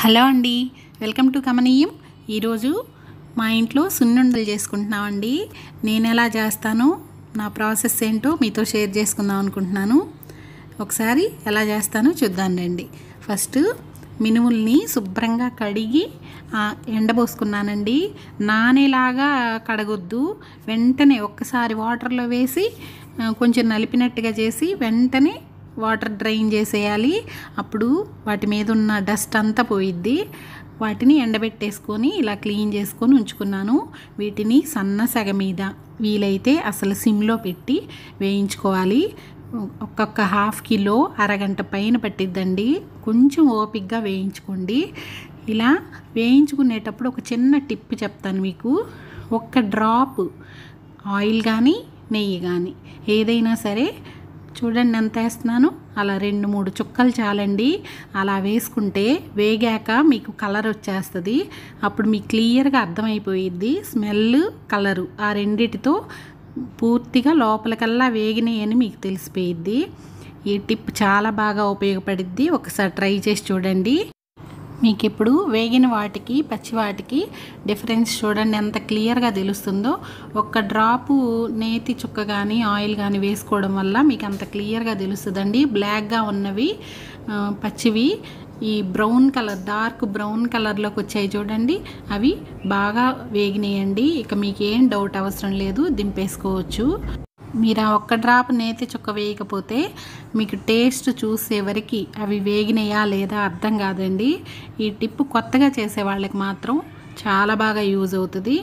hello అండి welcome to కమనీయం ఈరోజు మా ఇంట్లో సున్నుండలు చేసుకుంటున్నామండి నేను ఎలా చేస్తానో నా ప్రాసెస్ ఏంటో మీతో షేర్ చేసుకుందాం అనుకుంటున్నాను ఒకసారి ఎలా చేస్తానో చూద్దాం రండి ఫస్ట్ మినుముల్ని శుభ్రంగా కడిగి ఆ, ఎండబోసుకున్నానండి నానేలాగా కడగొద్దు వెంటనే ఒక్కసారి వాటర్లో వేసి ఆ, కొంచెం నలిపినట్టుగా చేసి వెంటనే వాటర్ డ్రైన్ చేసేయాలి అప్పుడు వాటి మీద ఉన్న డస్ట్ అంతా పోయిద్ది వాటిని ఎండబెట్టేసుకొని ఇలా క్లీన్ చేసుకొని ఉంచుకున్నాను వీటిని సన్న సెగ మీద వీలైతే అసలు సిమ్లో పెట్టి వేయించుకోవాలి ఒక్కొక్క హాఫ్ కిలో అరగంట పైన పట్టిద్దండి కొంచెం ఓపిక్గా వేయించుకోండి ఇలా వేయించుకునేటప్పుడు ఒక చిన్న టిప్ చెప్తాను మీకు ఒక్క డ్రాప్ ఆయిల్ కానీ నెయ్యి కానీ ఏదైనా సరే చూడండి ఎంత వేస్తున్నాను అలా రెండు మూడు చుక్కలు చాలండి అలా వేసుకుంటే వేగాక మీకు కలర్ వచ్చేస్తుంది అప్పుడు మీకు క్లియర్గా అర్థమైపోయిద్ది స్మెల్ కలరు ఆ రెండిటితో పూర్తిగా లోపలికల్లా వేగినాయని మీకు తెలిసిపోయిద్ది ఈ టిప్ చాలా బాగా ఉపయోగపడిద్ది ఒకసారి ట్రై చేసి చూడండి మీకు ఇప్పుడు వేగిన వాటికి పచ్చి వాటికి డిఫరెన్స్ చూడండి ఎంత క్లియర్గా తెలుస్తుందో ఒక్క డ్రాపు నేతి చుక్క కానీ ఆయిల్ కానీ వేసుకోవడం వల్ల మీకు అంత క్లియర్గా తెలుస్తుందండి బ్లాక్గా ఉన్నవి ఆ, పచ్చివి ఈ బ్రౌన్ కలర్ డార్క్ బ్రౌన్ కలర్లోకి వచ్చాయి చూడండి అవి బాగా వేగినాయండి ఇక మీకు ఏం డౌట్ అవసరం లేదు దింపేసుకోవచ్చు మీరు ఆ ఒక్క డ్రాప్ నేతి చుక్క వేయకపోతే మీకు టేస్ట్ చూసేవరకు అవి వేగినాయా లేదా అర్థం కాదండి ఈ టిప్ కొత్తగా చేసే వాళ్ళకి మాత్రం చాలా బాగా యూజ్ అవుతుంది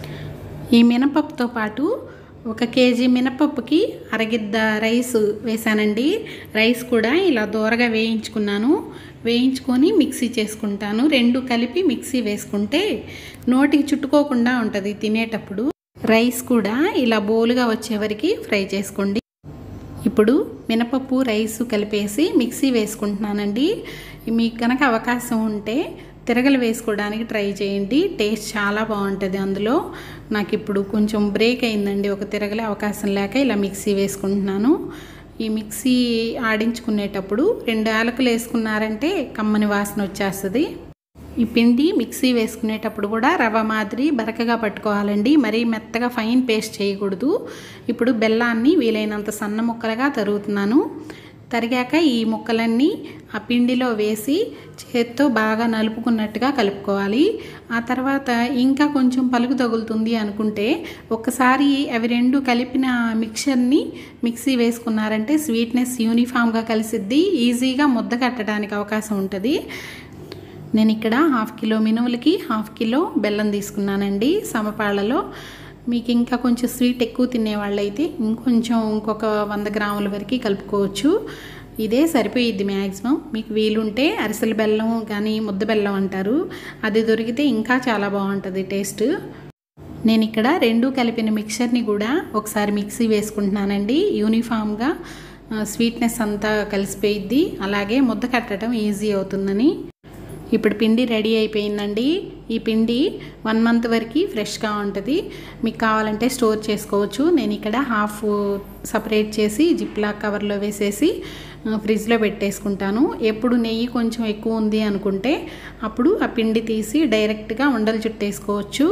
ఈ మినపప్పుతో పాటు ఒక కేజీ మినపప్పుకి అరగిద్ద రైస్ వేసానండి రైస్ కూడా ఇలా దూరగా వేయించుకున్నాను వేయించుకొని మిక్సీ చేసుకుంటాను రెండు కలిపి మిక్సీ వేసుకుంటే నోటికి చుట్టుకోకుండా ఉంటుంది తినేటప్పుడు రైస్ కూడా ఇలా బోలుగా వచ్చేవరకు ఫ్రై చేసుకోండి ఇప్పుడు మినపప్పు రైస్ కలిపేసి మిక్సీ వేసుకుంటున్నానండి మీకు కనుక అవకాశం ఉంటే తిరగలు వేసుకోవడానికి ట్రై చేయండి టేస్ట్ చాలా బాగుంటుంది అందులో నాకు ఇప్పుడు కొంచెం బ్రేక్ అయిందండి ఒక తిరగలే అవకాశం లేక ఇలా మిక్సీ వేసుకుంటున్నాను ఈ మిక్సీ ఆడించుకునేటప్పుడు రెండు యాలకులు వేసుకున్నారంటే కమ్మని వాసన వచ్చేస్తుంది ఈ పిండి మిక్సీ వేసుకునేటప్పుడు కూడా రవ్వ మాదిరి బరకగా పట్టుకోవాలండి మరీ మెత్తగా ఫైన్ పేస్ట్ చేయకూడదు ఇప్పుడు బెల్లాన్ని వీలైనంత సన్న ముక్కలుగా తరుగుతున్నాను తరిగాక ఈ ముక్కలన్నీ ఆ పిండిలో వేసి చేత్తో బాగా నలుపుకున్నట్టుగా కలుపుకోవాలి ఆ తర్వాత ఇంకా కొంచెం పలుకు తగులుతుంది అనుకుంటే ఒక్కసారి అవి రెండు కలిపిన మిక్చర్ని మిక్సీ వేసుకున్నారంటే స్వీట్నెస్ యూనిఫామ్గా కలిసిద్ది ఈజీగా ముద్ద కట్టడానికి అవకాశం ఉంటుంది నేను ఇక్కడ హాఫ్ కిలో మినుములకి హాఫ్ కిలో బెల్లం తీసుకున్నానండి సమపాళ్ళలో మీకు ఇంకా కొంచెం స్వీట్ ఎక్కువ తినేవాళ్ళైతే ఇంకొంచెం ఇంకొక వంద గ్రాముల వరకు కలుపుకోవచ్చు ఇదే సరిపోయిద్ది మ్యాక్సిమం మీకు వీలుంటే అరిసెల బెల్లం కానీ ముద్ద బెల్లం అంటారు అది దొరికితే ఇంకా చాలా బాగుంటుంది టేస్ట్ నేను ఇక్కడ రెండు కలిపిన మిక్చర్ని కూడా ఒకసారి మిక్సీ వేసుకుంటున్నానండి యూనిఫామ్గా స్వీట్నెస్ అంతా కలిసిపోయిద్ది అలాగే ముద్ద కట్టడం ఈజీ అవుతుందని ఇప్పుడు పిండి రెడీ అయిపోయిందండి ఈ పిండి వన్ మంత్ వరకు ఫ్రెష్గా ఉంటుంది మీకు కావాలంటే స్టోర్ చేసుకోవచ్చు నేను ఇక్కడ హాఫ్ సపరేట్ చేసి జిప్లా కవర్లో వేసేసి ఆ, ఫ్రిడ్జ్లో పెట్టేసుకుంటాను ఎప్పుడు నెయ్యి కొంచెం ఎక్కువ ఉంది అనుకుంటే అప్పుడు ఆ పిండి తీసి డైరెక్ట్గా ఉండలు చుట్టేసుకోవచ్చు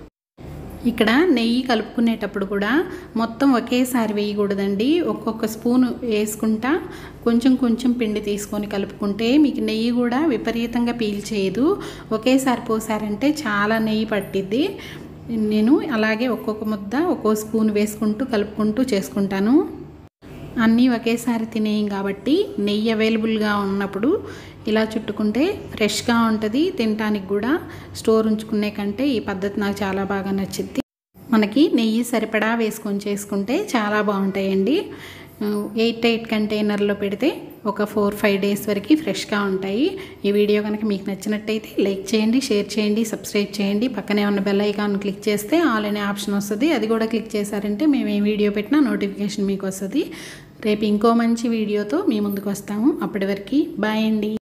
ఇక్కడ నెయ్యి కలుపుకునేటప్పుడు కూడా మొత్తం ఒకేసారి వేయకూడదండి ఒక్కొక్క స్పూన్ వేసుకుంటా కొంచెం కొంచెం పిండి తీసుకొని కలుపుకుంటే మీకు నెయ్యి కూడా విపరీతంగా పీల్చేయదు ఒకేసారి పోసారంటే చాలా నెయ్యి పట్టిద్ది నేను అలాగే ఒక్కొక్క ముద్ద ఒక్కో స్పూన్ వేసుకుంటూ కలుపుకుంటూ చేసుకుంటాను అన్నీ ఒకేసారి తినేయం కాబట్టి నెయ్యి అవైలబుల్గా ఉన్నప్పుడు ఇలా చుట్టుకుంటే ఫ్రెష్గా ఉంటుంది తినటానికి కూడా స్టోర్ ఉంచుకునే కంటే ఈ పద్ధతి నాకు చాలా బాగా నచ్చింది మనకి నెయ్యి సరిపడా వేసుకొని చేసుకుంటే చాలా బాగుంటాయండి ఎయిట్ ఎయిట్ కంటైనర్లో పెడితే ఒక ఫోర్ ఫైవ్ డేస్ వరకు ఫ్రెష్గా ఉంటాయి ఈ వీడియో కనుక మీకు నచ్చినట్టయితే లైక్ చేయండి షేర్ చేయండి సబ్స్క్రైబ్ చేయండి పక్కనే ఉన్న బెల్ ఐకాన్ క్లిక్ చేస్తే ఆల్ అనే ఆప్షన్ వస్తుంది అది కూడా క్లిక్ చేశారంటే మేము ఏ వీడియో పెట్టినా నోటిఫికేషన్ మీకు వస్తుంది రేపు ఇంకో మంచి వీడియోతో మీ ముందుకు వస్తాము అప్పటి వరకు బాయ్ అండి